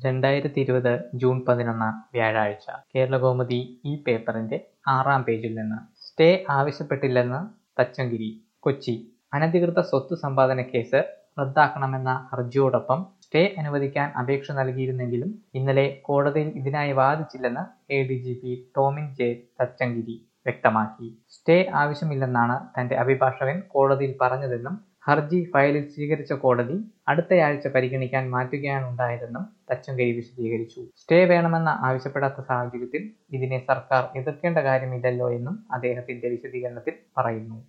രണ്ടായിരത്തി ഇരുപത് ജൂൺ പതിനൊന്ന് വ്യാഴാഴ്ച കേരളകൗമുദി ഈ പേപ്പറിന്റെ ആറാം പേജിൽ നിന്ന് സ്റ്റേ ആവശ്യപ്പെട്ടില്ലെന്ന് തച്ചങ്കരി കൊച്ചി അനധികൃത സ്വത്ത് സമ്പാദന കേസ് റദ്ദാക്കണമെന്ന ഹർജിയോടൊപ്പം സ്റ്റേ അനുവദിക്കാൻ അപേക്ഷ നൽകിയിരുന്നെങ്കിലും ഇന്നലെ കോടതിയിൽ ഇതിനായി വാദിച്ചില്ലെന്ന് A D G P Tomin J Thachankary വ്യക്തമാക്കി സ്റ്റേ ആവശ്യമില്ലെന്നാണ് തന്റെ അഭിഭാഷകൻ കോടതിയിൽ പറഞ്ഞതെന്നും ഹർജി ഫയലിൽ സ്വീകരിച്ച കോടതി അടുത്തയാഴ്ച പരിഗണിക്കാൻ മാറ്റുകയാണുണ്ടായതെന്നും തച്ചങ്കരി വിശദീകരിച്ചു സ്റ്റേ വേണമെന്ന് ആവശ്യപ്പെടാത്ത സാഹചര്യത്തിൽ ഇതിനെ സർക്കാർ എതിർക്കേണ്ട കാര്യമില്ലല്ലോ എന്നും അദ്ദേഹത്തിന്റെ വിശദീകരണത്തിൽ പറയുന്നു